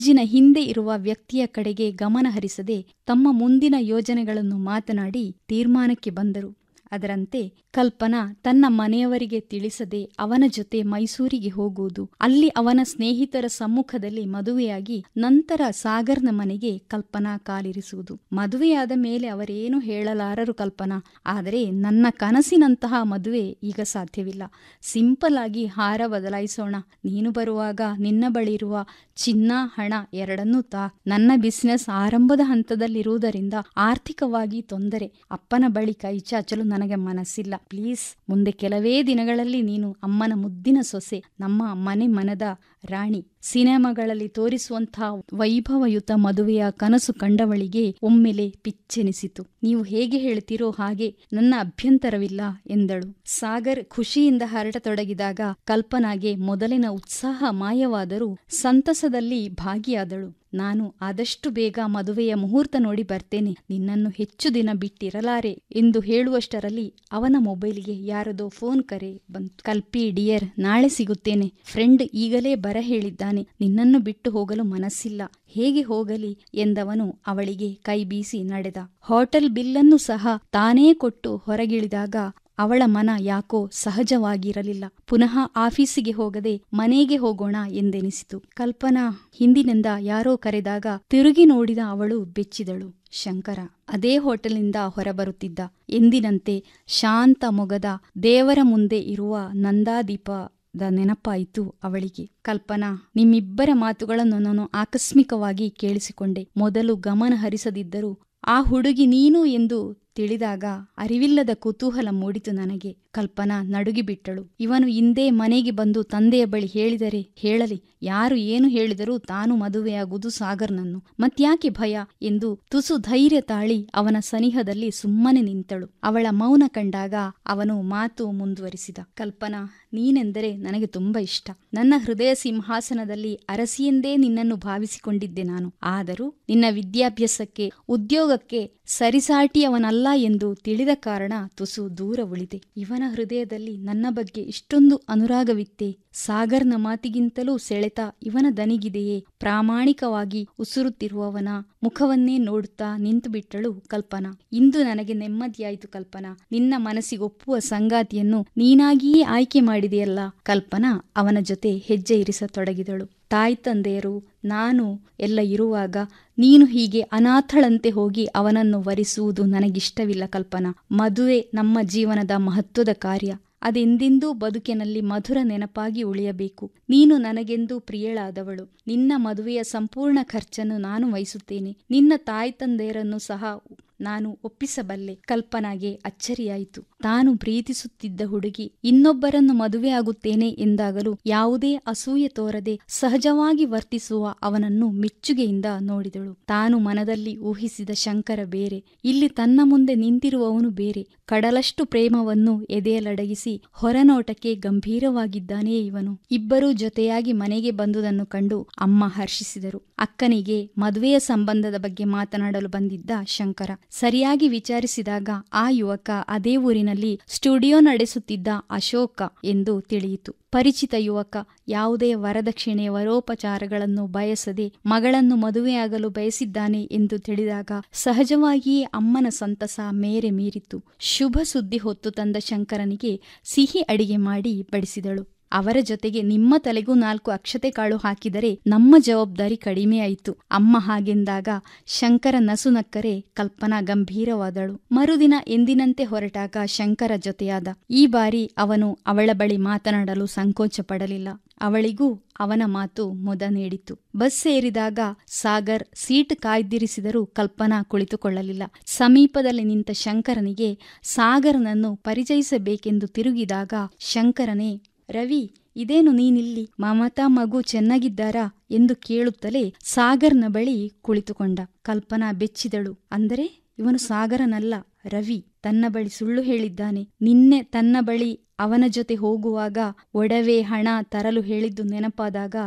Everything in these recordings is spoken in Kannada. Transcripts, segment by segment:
ಜಿನ ಹಿಂದೆ ಇರುವ ವ್ಯಕ್ತಿಯ ಕಡೆಗೆ ಗಮನ ಹರಿಸದೆ ತಮ್ಮ ಮುಂದಿನ ಯೋಜನೆಗಳನ್ನು ಮಾತನಾಡಿ ತೀರ್ಮಾನಕ್ಕೆ ಬಂದರು ಅದರಂತೆ ಕಲ್ಪನಾ ತನ್ನ ಮನೆಯವರಿಗೆ ತಿಳಿಸದೆ ಅವನ ಜೊತೆ ಮೈಸೂರಿಗೆ ಹೋಗುವುದು ಅಲ್ಲಿ ಅವನ ಸ್ನೇಹಿತರ ಸಮ್ಮುಖದಲ್ಲಿ ಮದುವೆಯಾಗಿ ನಂತರ ಸಾಗರ್ನ ಮನೆಗೆ ಕಲ್ಪನಾ ಕಾಲಿರಿಸುವುದು ಮದುವೆಯಾದ ಮೇಲೆ ಅವರೇನು ಹೇಳಲಾರರು ಕಲ್ಪನಾ ಆದರೆ ನನ್ನ ಕನಸಿನಂತಹ ಮದುವೆ ಈಗ ಸಾಧ್ಯವಿಲ್ಲ ಸಿಂಪಲ್ ಆಗಿ ಹಾರ ಬದಲಾಯಿಸೋಣ ನೀನು ಬರುವಾಗ ನಿನ್ನ ಬಳಿ ಇರುವ ಚಿನ್ನ ಹಣ ಎರಡನ್ನೂ ತಾ ನನ್ನ ಬಿಸಿನೆಸ್ ಆರಂಭದ ಹಂತದಲ್ಲಿರುವುದರಿಂದ ಆರ್ಥಿಕವಾಗಿ ತೊಂದರೆ ಅಪ್ಪನ ಬಳಿ ಕೈ ಚಾಚಲು ನನಗೆ ಮನಸ್ಸಿಲ್ಲ ಪ್ಲೀಸ್ ಮುಂದೆ ಕೆಲವೇ ದಿನಗಳಲ್ಲಿ ನೀನು ಅಮ್ಮನ ಮುದ್ದಿನ ಸೊಸೆ ನಮ್ಮ ಮನೆ ಮನದ ರಾಣಿ ಸಿನಿಮಾಗಳಲ್ಲಿ ತೋರಿಸುವಂತಹ ವೈಭವಯುತ ಮದುವೆಯ ಕನಸು ಕಂಡವಳಿಗೆ ಒಮ್ಮೆಲೆ ಪಿಚ್ಚೆನಿಸಿತು ನೀವು ಹೇಗೆ ಹೇಳ್ತೀರೋ ಹಾಗೆ ನನ್ನ ಅಭ್ಯಂತರವಿಲ್ಲ ಎಂದಳು ಸಾಗರ್ ಖುಷಿಯಿಂದ ಹರಟತೊಡಗಿದಾಗ ಕಲ್ಪನಾಗೆ ಮೊದಲಿನ ಉತ್ಸಾಹ ಮಾಯವಾದರೂ ಸಂತಸದಲ್ಲಿ ಭಾಗಿಯಾದಳು ನಾನು ಆದಷ್ಟು ಬೇಗ ಮದುವೆಯ ಮುಹೂರ್ತ ನೋಡಿ ಬರ್ತೇನೆ ನಿನ್ನನ್ನು ಹೆಚ್ಚು ದಿನ ಬಿಟ್ಟಿರಲಾರೆ ಎಂದು ಹೇಳುವಷ್ಟರಲ್ಲಿ ಅವನ ಮೊಬೈಲ್ಗೆ ಯಾರದೋ ಫೋನ್ ಕರೆ ಬಂತು ಕಲ್ಪಿ ಡಿಯರ್ ನಾಳೆ ಸಿಗುತ್ತೇನೆ ಫ್ರೆಂಡ್ ಈಗಲೇ ಬರ ಹೇಳಿದ್ದಾನೆ ನಿನ್ನನ್ನು ಬಿಟ್ಟು ಹೋಗಲು ಮನಸ್ಸಿಲ್ಲ ಹೇಗೆ ಹೋಗಲಿ ಎಂದವನು ಅವಳಿಗೆ ಕೈ ಬೀಸಿ ನಡೆದ ಹೋಟೆಲ್ ಬಿಲ್ಲನ್ನು ಸಹ ತಾನೇ ಕೊಟ್ಟು ಹೊರಗಿಳಿದಾಗ ಅವಳ ಮನ ಯಾಕೋ ಸಹಜವಾಗಿರಲಿಲ್ಲ ಪುನಃ ಆಫೀಸಿಗೆ ಹೋಗದೆ ಮನೆಗೆ ಹೋಗೋಣ ಎಂದೆನಿಸಿತು ಕಲ್ಪನಾ ಹಿಂದಿನಿಂದ ಯಾರೋ ಕರೆದಾಗ ತಿರುಗಿ ನೋಡಿದ ಅವಳು ಬೆಚ್ಚಿದಳು ಶಂಕರ ಅದೇ ಹೋಟೆಲ್ನಿಂದ ಹೊರಬರುತ್ತಿದ್ದ ಎಂದಿನಂತೆ ಶಾಂತ ಮೊಗದ ದೇವರ ಮುಂದೆ ಇರುವ ನಂದಾದೀಪ ದ ನೆನಪಾಯಿತು ಅವಳಿಗೆ ಕಲ್ಪನಾ ನಿಮ್ಮಿಬ್ಬರ ಮಾತುಗಳನ್ನು ನಾನು ಆಕಸ್ಮಿಕವಾಗಿ ಕೇಳಿಸಿಕೊಂಡೆ ಮೊದಲು ಗಮನ ಹರಿಸದಿದ್ದರೂ ಆ ಹುಡುಗಿ ನೀನು ಎಂದು ತಿಳಿದಾಗ ಅರಿವಿಲ್ಲದ ಕುತೂಹಲ ಮೂಡಿತು ನನಗೆ ಕಲ್ಪನಾ ನಡುಗಿಬಿಟ್ಟಳು ಇವನು ಇಂದೇ ಮನೆಗೆ ಬಂದು ತಂದೆಯ ಬಳಿ ಹೇಳಿದರೆ ಹೇಳಲಿ ಯಾರು ಏನು ಹೇಳಿದರೂ ತಾನು ಮದುವೆಯಾಗುವುದು ಸಾಗರ್ನನ್ನು ಮತ್ಯಾಕೆ ಭಯ ಎಂದು ತುಸು ಧೈರ್ಯ ತಾಳಿ ಅವನ ಸನಿಹದಲ್ಲಿ ಸುಮ್ಮನೆ ನಿಂತಳು ಅವಳ ಮೌನ ಕಂಡಾಗ ಅವನು ಮಾತು ಮುಂದುವರಿಸಿದ ಕಲ್ಪನಾ ನೀನೆಂದರೆ ನನಗೆ ತುಂಬಾ ಇಷ್ಟ ನನ್ನ ಹೃದಯ ಸಿಂಹಾಸನದಲ್ಲಿ ಅರಸಿಯೆಂದೇ ನಿನ್ನನ್ನು ಭಾವಿಸಿಕೊಂಡಿದ್ದೆ ನಾನು ಆದರೂ ನಿನ್ನ ವಿದ್ಯಾಭ್ಯಾಸಕ್ಕೆ ಉದ್ಯೋಗಕ್ಕೆ ಸರಿಸಾಟಿಯವನಲ್ಲ ಎಂದು ತಿಳಿದ ಕಾರಣ ತುಸು ದೂರ ಉಳಿದೆ ಇವನ ಹೃದಯದಲ್ಲಿ ನನ್ನ ಬಗ್ಗೆ ಇಷ್ಟೊಂದು ಅನುರಾಗವಿತ್ತೆ ಸಾಗರ್ನ ಮಾತಿಗಿಂತಲೂ ಸೆಳೆತ ಇವನ ದನಿಗಿದೆಯೇ ಪ್ರಾಮಾಣಿಕವಾಗಿ ಉಸುರುತ್ತಿರುವವನ ಮುಖವನ್ನೇ ನೋಡುತ್ತಾ ನಿಂತುಬಿಟ್ಟಳು ಕಲ್ಪನಾ ಇಂದು ನನಗೆ ನೆಮ್ಮದಿಯಾಯಿತು ಕಲ್ಪನಾ ನಿನ್ನ ಮನಸ್ಸಿಗೊಪ್ಪುವ ಸಂಗಾತಿಯನ್ನು ನೀನಾಗಿಯೇ ಆಯ್ಕೆ ಮಾಡಿದೆಯಲ್ಲ ಕಲ್ಪನಾ ಅವನ ಜೊತೆ ಹೆಜ್ಜೆ ಇರಿಸತೊಡಗಿದಳು ತಾಯಿ ತಂದೆಯರು ನಾನು ಎಲ್ಲ ಇರುವಾಗ ನೀನು ಹೀಗೆ ಅನಾಥಳಂತೆ ಹೋಗಿ ಅವನನ್ನು ವರಿಸುವುದು ನನಗಿಷ್ಟವಿಲ್ಲ ಕಲ್ಪನಾ ಮದುವೆ ನಮ್ಮ ಜೀವನದ ಮಹತ್ವದ ಕಾರ್ಯ ಅದೆಂದೆಂದೂ ಬದುಕಿನಲ್ಲಿ ಮಧುರ ನೆನಪಾಗಿ ಉಳಿಯಬೇಕು ನೀನು ನನಗೆಂದೂ ಪ್ರಿಯಳಾದವಳು ನಿನ್ನ ಮದುವೆಯ ಸಂಪೂರ್ಣ ಖರ್ಚನ್ನು ನಾನು ವಹಿಸುತ್ತೇನೆ ನಿನ್ನ ತಾಯಿ ತಂದೆಯರನ್ನು ಸಹ ನಾನು ಒಪ್ಪಿಸಬಲ್ಲೆ ಕಲ್ಪನಾಗೆ ಅಚ್ಚರಿಯಾಯಿತು ತಾನು ಪ್ರೀತಿಸುತ್ತಿದ್ದ ಹುಡುಗಿ ಇನ್ನೊಬ್ಬರನ್ನು ಮದುವೆಯಾಗುತ್ತೇನೆ ಎಂದಾಗಲೂ ಯಾವುದೇ ಅಸೂಯೆ ತೋರದೆ ಸಹಜವಾಗಿ ವರ್ತಿಸುವ ಅವನನ್ನು ಮೆಚ್ಚುಗೆಯಿಂದ ನೋಡಿದಳು ತಾನು ಮನದಲ್ಲಿ ಊಹಿಸಿದ ಶಂಕರ ಬೇರೆ ಇಲ್ಲಿ ತನ್ನ ಮುಂದೆ ನಿಂತಿರುವವನು ಬೇರೆ ಕಡಲಷ್ಟು ಪ್ರೇಮವನ್ನು ಎದೆಯಲಡಗಿಸಿ ಹೊರನೋಟಕ್ಕೆ ಗಂಭೀರವಾಗಿದ್ದಾನೇ ಇವನು ಇಬ್ಬರೂ ಜೊತೆಯಾಗಿ ಮನೆಗೆ ಬಂದುದನ್ನು ಕಂಡು ಅಮ್ಮ ಹರ್ಷಿಸಿದರು ಅಕ್ಕನಿಗೆ ಮದುವೆಯ ಸಂಬಂಧದ ಬಗ್ಗೆ ಮಾತನಾಡಲು ಬಂದಿದ್ದ ಶಂಕರ ಸರಿಯಾಗಿ ವಿಚಾರಿಸಿದಾಗ ಆ ಯುವಕ ಅದೇ ಊರಿನಲ್ಲಿ ಸ್ಟುಡಿಯೋ ನಡೆಸುತ್ತಿದ್ದ ಅಶೋಕ ಎಂದು ತಿಳಿಯಿತು ಪರಿಚಿತ ಯುವಕ ಯಾವುದೇ ವರದಕ್ಷಿಣೆ ವರೋಪಚಾರಗಳನ್ನು ಬಯಸದೆ ಮಗಳನ್ನು ಮದುವೆಯಾಗಲು ಬಯಸಿದ್ದಾನೆ ಎಂದು ತಿಳಿದಾಗ ಸಹಜವಾಗಿಯೇ ಅಮ್ಮನ ಸಂತಸ ಮೇರೆ ಮೀರಿತು ಶುಭ ಸುದ್ದಿ ಹೊತ್ತು ತಂದ ಶಂಕರನಿಗೆ ಸಿಹಿ ಅಡಿಗೆ ಮಾಡಿ ಬಡಿಸಿದಳು ಅವರ ಜೊತೆಗೆ ನಿಮ್ಮ ತಲೆಗೂ ನಾಲ್ಕು ಅಕ್ಷತೆ ಕಾಳು ಹಾಕಿದರೆ ನಮ್ಮ ಜವಾಬ್ದಾರಿ ಕಡಿಮೆಯಾಯಿತು ಅಮ್ಮ ಹಾಗೆಂದಾಗ ಶಂಕರ ನಸುನಕ್ಕರೆ ಕಲ್ಪನಾ ಗಂಭೀರವಾದಳು ಮರುದಿನ ಎಂದಿನಂತೆ ಹೊರಟಾಗ ಶಂಕರ ಜೊತೆಯಾದ ಈ ಬಾರಿ ಅವನು ಅವಳ ಬಳಿ ಮಾತನಾಡಲು ಸಂಕೋಚ ಪಡಲಿಲ್ಲ ಅವಳಿಗೂ ಅವನ ಮಾತು ಮುದ ನೀಡಿತು ಬಸ್ ಸೇರಿದಾಗ ಸಾಗರ್ ಸೀಟ್ ಕಾಯ್ದಿರಿಸಿದರೂ ಕಲ್ಪನಾ ಕುಳಿತುಕೊಳ್ಳಲಿಲ್ಲ ಸಮೀಪದಲ್ಲಿ ನಿಂತ ಶಂಕರನಿಗೆ ಸಾಗರನನ್ನು ಪರಿಚಯಿಸಬೇಕೆಂದು ತಿರುಗಿದಾಗ ಶಂಕರನೇ ರವಿ ಇದೇನು ನೀನಿಲ್ಲಿ ಮಮತಾ ಮಗು ಚೆನ್ನಾಗಿದ್ದಾರಾ ಎಂದು ಕೇಳುತ್ತಲೇ ಸಾಗರ್ನ ಬಳಿ ಕುಳಿತುಕೊಂಡ ಕಲ್ಪನಾ ಬೆಚ್ಚಿದಳು ಅಂದರೆ ಇವನು ಸಾಗರನಲ್ಲ ರವಿ ತನ್ನ ಬಳಿ ಸುಳ್ಳು ಹೇಳಿದ್ದಾನೆ ನಿನ್ನೆ ತನ್ನ ಬಳಿ ಅವನ ಜೊತೆ ಹೋಗುವಾಗ ಒಡವೆ ಹಣ ತರಲು ಹೇಳಿದ್ದು ನೆನಪಾದಾಗ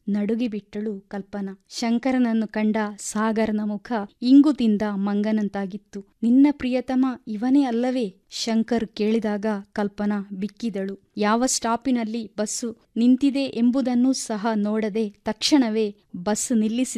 ನಡುಗಿಬಿಟ್ಟಳು ಕಲ್ಪನಾ ಶಂಕರನನ್ನು ಕಂಡ ಸಾಗರನ ಮುಖ ಇಂಗುತಿಂದ ಮಂಗನಂತಾಗಿತ್ತು ನಿನ್ನ ಪ್ರಿಯತಮ ಇವನೇ ಅಲ್ಲವೇ ಶಂಕರ್ ಕೇಳಿದಾಗ ಕಲ್ಪನಾ ಬಿಕ್ಕಿದಳು ಯಾವ ಸ್ಟಾಪಿನಲ್ಲಿ ಬಸ್ಸು ನಿಂತಿದೆ ಎಂಬುದನ್ನೂ ಸಹ ನೋಡದೆ ತಕ್ಷಣವೇ ಬಸ್ ನಿಲ್ಲಿಸಿ